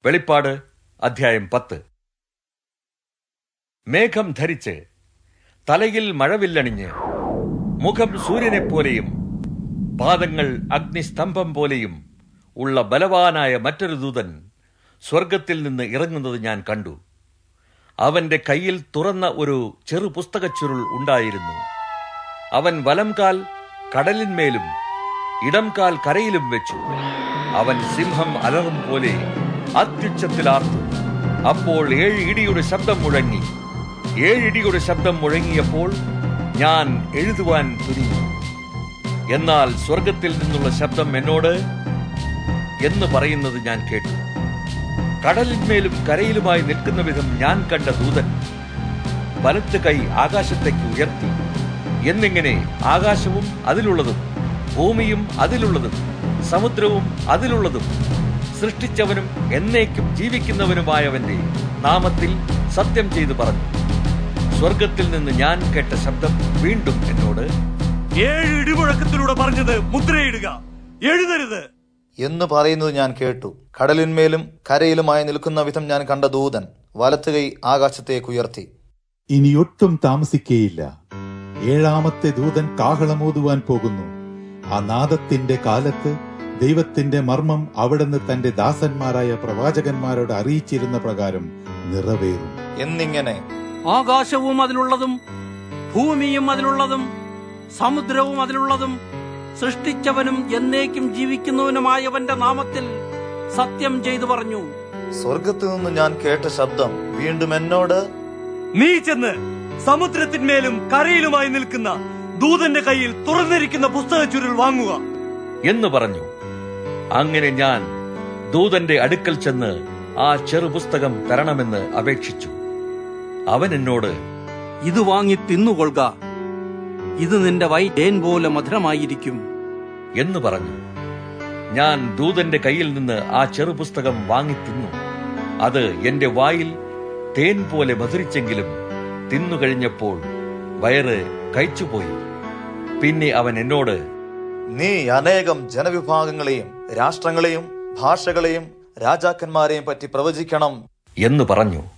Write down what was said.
വെളിപ്പാട് അധ്യായം പത്ത് മേഘം ധരിച്ച് തലയിൽ മഴവില്ലണിഞ്ഞ് മുഖം സൂര്യനെപ്പോലെയും പാദങ്ങൾ അഗ്നിസ്തംഭം പോലെയും ഉള്ള ബലവാനായ മറ്റൊരു ദൂതൻ സ്വർഗത്തിൽ നിന്ന് ഇറങ്ങുന്നത് ഞാൻ കണ്ടു അവന്റെ കയ്യിൽ തുറന്ന ഒരു ചെറു പുസ്തകച്ചുരുൾ ഉണ്ടായിരുന്നു അവൻ വലംകാൽ കടലിന്മേലും ഇടംകാൽ കരയിലും വെച്ചു അവൻ സിംഹം അലറും പോലെ അത്യുച്ചത്തിലാർത്തു അപ്പോൾ ഏഴ് ഇടിയുടെ ശബ്ദം മുഴങ്ങി ഏഴിടിയുടെ ശബ്ദം മുഴങ്ങിയപ്പോൾ ഞാൻ എഴുതുവാൻ തുനിഞ്ഞു എന്നാൽ സ്വർഗത്തിൽ നിന്നുള്ള ശബ്ദം എന്നോട് എന്ന് പറയുന്നത് ഞാൻ കേട്ടു കടലിന്മേലും കരയിലുമായി നിൽക്കുന്ന വിധം ഞാൻ കണ്ട ദൂതൻ വലത്ത് കൈ ആകാശത്തേക്ക് ഉയർത്തി എന്നിങ്ങനെ ആകാശവും അതിലുള്ളതും ഭൂമിയും അതിലുള്ളതും സമുദ്രവും അതിലുള്ളതും സൃഷ്ടിച്ചവനും എന്നേക്കും ജീവിക്കുന്നവനുമായവന്റെ നാമത്തിൽ സത്യം ചെയ്തു പറഞ്ഞു സ്വർഗത്തിൽ നിന്ന് ഞാൻ കേട്ട ശബ്ദം വീണ്ടും എന്നോട് ഏഴ് ഇടിമുഴക്കത്തിലൂടെ പറഞ്ഞത് മുദ്രയിടുക എഴുതരുത് എന്ന് പറയുന്നത് ഞാൻ കേട്ടു കടലിന്മേലും കരയിലുമായി നിൽക്കുന്ന വിധം ഞാൻ കണ്ട ദൂതൻ വലത്തുകൈ ആകാശത്തേക്ക് ഉയർത്തി ഇനി ഒട്ടും താമസിക്കേയില്ല ഏഴാമത്തെ ദൂതൻ കാഹളമോതുവാൻ പോകുന്നു ആ നാദത്തിന്റെ കാലത്ത് ദൈവത്തിന്റെ മർമ്മം അവിടുന്ന് തന്റെ ദാസന്മാരായ പ്രവാചകന്മാരോട് അറിയിച്ചിരുന്ന പ്രകാരം നിറവേറും എന്നിങ്ങനെ ആകാശവും അതിലുള്ളതും ഭൂമിയും അതിലുള്ളതും സമുദ്രവും അതിലുള്ളതും സൃഷ്ടിച്ചവനും എന്നേക്കും ജീവിക്കുന്നവനുമായവന്റെ നാമത്തിൽ സത്യം ചെയ്തു പറഞ്ഞു സ്വർഗത്തു നിന്ന് ഞാൻ കേട്ട ശബ്ദം വീണ്ടും എന്നോട് നീ ചെന്ന് സമുദ്രത്തിന്മേലും കരയിലുമായി നിൽക്കുന്ന ദൂതന്റെ കയ്യിൽ തുറന്നിരിക്കുന്ന പുസ്തക ചുരുൾ വാങ്ങുക എന്ന് പറഞ്ഞു അങ്ങനെ ഞാൻ ദൂതന്റെ അടുക്കൽ ചെന്ന് ആ ചെറുപുസ്തകം തരണമെന്ന് അപേക്ഷിച്ചു അവൻ എന്നോട് ഇത് വാങ്ങി തിന്നുകൊള്ളുക ഇത് നിന്റെ വൈ തേൻ പോലെ മധുരമായിരിക്കും എന്ന് പറഞ്ഞു ഞാൻ ദൂതന്റെ കയ്യിൽ നിന്ന് ആ ചെറുപുസ്തകം വാങ്ങി തിന്നു അത് എന്റെ വായിൽ തേൻ പോലെ മധുരിച്ചെങ്കിലും തിന്നു കഴിഞ്ഞപ്പോൾ വയറ് കഴിച്ചുപോയി പിന്നെ അവൻ എന്നോട് നീ അനേകം ജനവിഭാഗങ്ങളെയും രാഷ്ട്രങ്ങളെയും ഭാഷകളെയും രാജാക്കന്മാരെയും പറ്റി പ്രവചിക്കണം എന്ന് പറഞ്ഞു